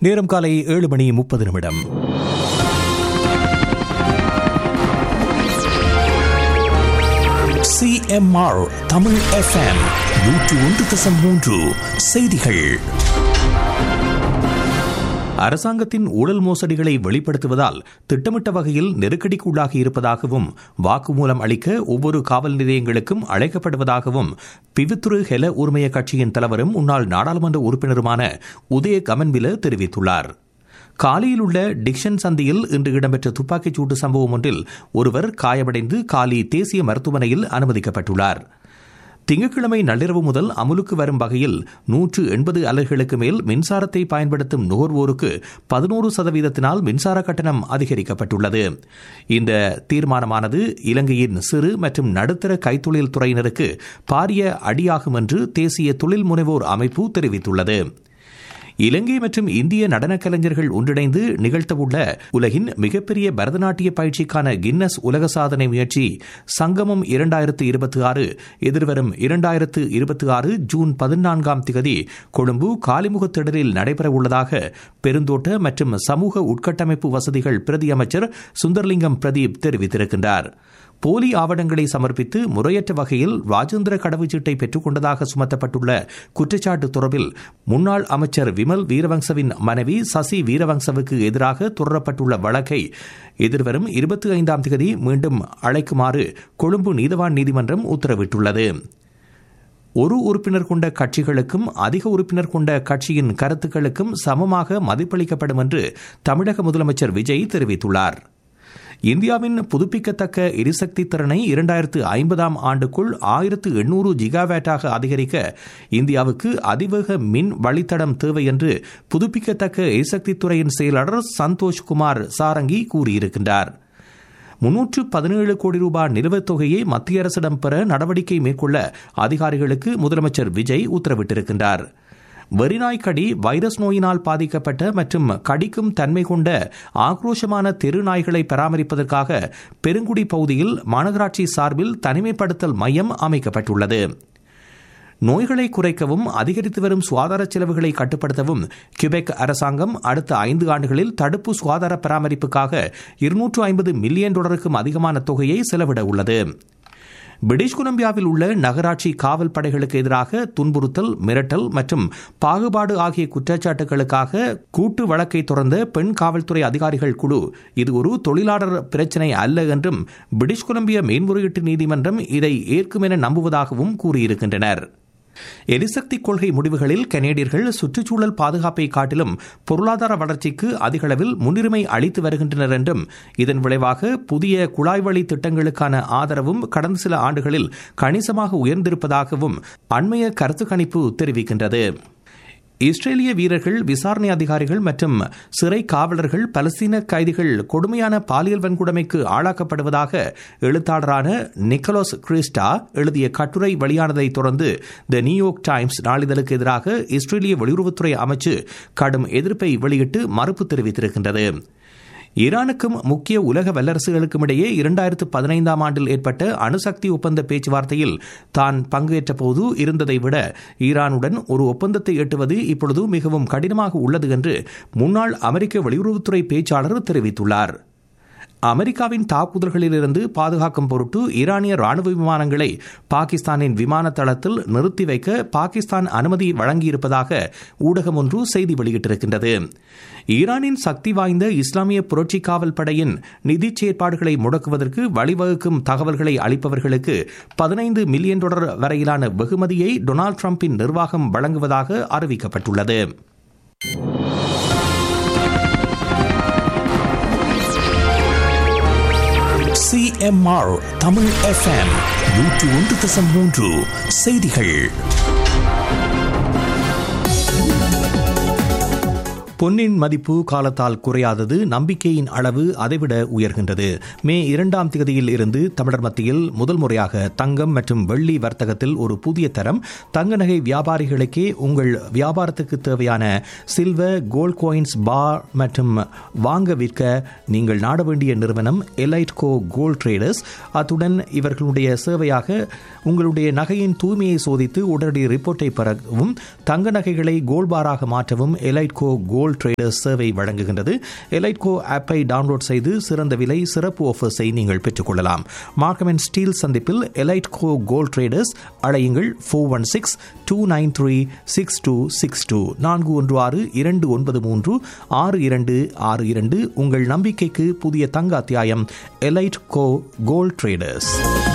நேரம் காலை ஏழு மணி முப்பது நிமிடம் சிஎம்ஆர் தமிழ் எஃப்எம் நூற்று ஒன்று தசம் மூன்று செய்திகள் அரசாங்கத்தின் ஊழல் மோசடிகளை வெளிப்படுத்துவதால் திட்டமிட்ட வகையில் நெருக்கடிக்கு உள்ளாகி இருப்பதாகவும் வாக்குமூலம் அளிக்க ஒவ்வொரு காவல் நிலையங்களுக்கும் அழைக்கப்படுவதாகவும் பிவித்துரு ஹெல உரிமைய கட்சியின் தலைவரும் முன்னாள் நாடாளுமன்ற உறுப்பினருமான உதய கமன்பில தெரிவித்துள்ளார் காலியில் உள்ள டிக்ஷன் சந்தியில் இன்று இடம்பெற்ற துப்பாக்கிச் சூட்டு சம்பவம் ஒன்றில் ஒருவர் காயமடைந்து காலி தேசிய மருத்துவமனையில் அனுமதிக்கப்பட்டுள்ளார் திங்கட்கிழமை நள்ளிரவு முதல் அமுலுக்கு வரும் வகையில் நூற்று எண்பது அலகுகளுக்கு மேல் மின்சாரத்தை பயன்படுத்தும் நுகர்வோருக்கு பதினோரு சதவீதத்தினால் மின்சார கட்டணம் அதிகரிக்கப்பட்டுள்ளது இந்த தீர்மானமானது இலங்கையின் சிறு மற்றும் நடுத்தர கைத்தொழில் துறையினருக்கு பாரிய அடியாகும் என்று தேசிய தொழில் முனைவோர் அமைப்பு தெரிவித்துள்ளது இலங்கை மற்றும் இந்திய நடனக் கலைஞர்கள் ஒன்றிணைந்து நிகழ்த்தவுள்ள உலகின் மிகப்பெரிய பரதநாட்டிய பயிற்சிக்கான கின்னஸ் உலக சாதனை முயற்சி சங்கமம் இரண்டாயிரத்து இருபத்தி ஆறு எதிர்வரும் இரண்டாயிரத்து இருபத்தி ஆறு ஜூன் பதினான்காம் திகதி கொழும்பு காலிமுகத்திடலில் நடைபெறவுள்ளதாக பெருந்தோட்ட மற்றும் சமூக உட்கட்டமைப்பு வசதிகள் பிரதி அமைச்சர் சுந்தர்லிங்கம் பிரதீப் தெரிவித்திருக்கின்றார் போலி ஆவணங்களை சமர்ப்பித்து முறையற்ற வகையில் ராஜேந்திர கடவுச்சீட்டை பெற்றுக் கொண்டதாக சுமத்தப்பட்டுள்ள குற்றச்சாட்டு தொடர்பில் முன்னாள் அமைச்சர் விமல் வீரவங்சவின் மனைவி சசி வீரவங்சவுக்கு எதிராக தொடரப்பட்டுள்ள வழக்கை எதிர்வரும் இருபத்தி ஐந்தாம் தேதி மீண்டும் அழைக்குமாறு கொழும்பு நீதவான் நீதிமன்றம் உத்தரவிட்டுள்ளது ஒரு உறுப்பினர் கொண்ட கட்சிகளுக்கும் அதிக உறுப்பினர் கொண்ட கட்சியின் கருத்துக்களுக்கும் சமமாக மதிப்பளிக்கப்படும் என்று தமிழக முதலமைச்சர் விஜய் தெரிவித்துள்ளார் இந்தியாவின் புதுப்பிக்கத்தக்க எரிசக்தி திறனை இரண்டாயிரத்து ஐம்பதாம் ஆண்டுக்குள் ஆயிரத்து எண்ணூறு ஜிகாவேட்டாக அதிகரிக்க இந்தியாவுக்கு அதிவேக மின் வழித்தடம் தேவை என்று புதுப்பிக்கத்தக்க எரிசக்தி துறையின் செயலாளர் சந்தோஷ் குமார் சாரங்கி கூறியிருக்கின்றார் முன்னூற்று பதினேழு கோடி ரூபாய் நிலுவைத் தொகையை மத்திய அரசிடம் பெற நடவடிக்கை மேற்கொள்ள அதிகாரிகளுக்கு முதலமைச்சர் விஜய் உத்தரவிட்டிருக்கின்றார் வெறிநாய் கடி வைரஸ் நோயினால் பாதிக்கப்பட்ட மற்றும் கடிக்கும் தன்மை கொண்ட ஆக்ரோஷமான தெரு நாய்களை பராமரிப்பதற்காக பெருங்குடி பகுதியில் மாநகராட்சி சார்பில் தனிமைப்படுத்தல் மையம் அமைக்கப்பட்டுள்ளது நோய்களை குறைக்கவும் அதிகரித்து வரும் சுகாதார செலவுகளை கட்டுப்படுத்தவும் கியூபெக் அரசாங்கம் அடுத்த ஐந்து ஆண்டுகளில் தடுப்பு சுகாதார பராமரிப்புக்காக இருநூற்று ஐம்பது மில்லியன் டாலருக்கும் அதிகமான தொகையை செலவிட உள்ளது பிரிட்டிஷ் கொலம்பியாவில் உள்ள நகராட்சி காவல் படைகளுக்கு எதிராக துன்புறுத்தல் மிரட்டல் மற்றும் பாகுபாடு ஆகிய குற்றச்சாட்டுகளுக்காக கூட்டு வழக்கை தொடர்ந்த பெண் காவல்துறை அதிகாரிகள் குழு இது ஒரு தொழிலாளர் பிரச்சினை அல்ல என்றும் பிரிட்டிஷ் கொலம்பியா மேன்முறையீட்டு நீதிமன்றம் இதை ஏற்கும் என நம்புவதாகவும் கூறியிருக்கின்றனர் எரிசக்தி கொள்கை முடிவுகளில் கனேடியர்கள் சுற்றுச்சூழல் பாதுகாப்பை காட்டிலும் பொருளாதார வளர்ச்சிக்கு அதிகளவில் முன்னுரிமை அளித்து வருகின்றனர் என்றும் இதன் விளைவாக புதிய குழாய் வழி திட்டங்களுக்கான ஆதரவும் கடந்த சில ஆண்டுகளில் கணிசமாக உயர்ந்திருப்பதாகவும் அண்மைய கருத்து கணிப்பு தெரிவிக்கின்றது இஸ்ரேலிய வீரர்கள் விசாரணை அதிகாரிகள் மற்றும் சிறை காவலர்கள் பலஸ்தீன கைதிகள் கொடுமையான பாலியல் வன்கொடுமைக்கு ஆளாக்கப்படுவதாக எழுத்தாளரான நிக்கலோஸ் கிறிஸ்டா எழுதிய கட்டுரை வெளியானதை தொடர்ந்து த நியூயார்க் டைம்ஸ் நாளிதழுக்கு எதிராக இஸ்ரேலிய வெளியுறவுத்துறை அமைச்சு கடும் எதிர்ப்பை வெளியிட்டு மறுப்பு தெரிவித்திருக்கின்றது ஈரானுக்கும் முக்கிய உலக வல்லரசுகளுக்கும் இடையே இரண்டாயிரத்து பதினைந்தாம் ஆண்டில் ஏற்பட்ட அணுசக்தி ஒப்பந்த பேச்சுவார்த்தையில் தான் பங்கேற்ற போது இருந்ததை விட ஈரானுடன் ஒரு ஒப்பந்தத்தை எட்டுவது இப்பொழுது மிகவும் கடினமாக உள்ளது என்று முன்னாள் அமெரிக்க வெளியுறவுத்துறை பேச்சாளர் தெரிவித்துள்ளார் அமெரிக்காவின் தாக்குதல்களிலிருந்து பாதுகாக்கும் பொருட்டு ஈரானிய ராணுவ விமானங்களை பாகிஸ்தானின் விமான தளத்தில் நிறுத்தி வைக்க பாகிஸ்தான் அனுமதி வழங்கியிருப்பதாக ஊடகம் ஒன்று செய்தி வெளியிட்டிருக்கின்றது ஈரானின் சக்தி வாய்ந்த இஸ்லாமிய புரட்சி காவல் படையின் நிதி செயற்பாடுகளை முடக்குவதற்கு வழிவகுக்கும் தகவல்களை அளிப்பவர்களுக்கு பதினைந்து மில்லியன் டாலர் வரையிலான வெகுமதியை டொனால்டு டிரம்பின் நிர்வாகம் வழங்குவதாக அறிவிக்கப்பட்டுள்ளது சிஎம்ஆர் தமிழ் எஃப்எம் நூற்று ஒன்று தசம் மூன்று செய்திகள் பொன்னின் மதிப்பு காலத்தால் குறையாதது நம்பிக்கையின் அளவு அதைவிட உயர்கின்றது மே இரண்டாம் தேதியில் இருந்து தமிழர் மத்தியில் முதல் முறையாக தங்கம் மற்றும் வெள்ளி வர்த்தகத்தில் ஒரு புதிய தரம் தங்க நகை வியாபாரிகளுக்கே உங்கள் வியாபாரத்துக்கு தேவையான சில்வர் கோல்ட் காயின்ஸ் பார் மற்றும் வாங்க விற்க நீங்கள் நாட வேண்டிய நிறுவனம் எலைட் கோ கோல்ட் ட்ரேடர்ஸ் அத்துடன் இவர்களுடைய சேவையாக உங்களுடைய நகையின் தூய்மையை சோதித்து உடனடி ரிப்போர்ட்டை பெறவும் தங்க நகைகளை கோல்ட் பாராக மாற்றவும் elite go gold gold traders சேவை வழங்குகின்றது எலைட் கோ ஆப்பை டவுன்லோட் செய்து சிறந்த விலை சிறப்பு ஆஃபர்ஸை நீங்கள் பெற்றுக்கொள்ளலாம் மார்க்கம் அண்ட் ஸ்டீல் சந்திப்பில் எலைட் கோ கோல்ட் ட்ரேடர்ஸ் அழையுங்கள் four one six two nine three six two six two நான்கு ஒன்று ஆறு இரண்டு ஒன்பது மூன்று ஆறு இரண்டு ஆறு இரண்டு உங்கள் நம்பிக்கைக்கு புதிய தங்க அத்தியாயம் எலைட் கோ கோல்ட் ட்ரேடர்ஸ்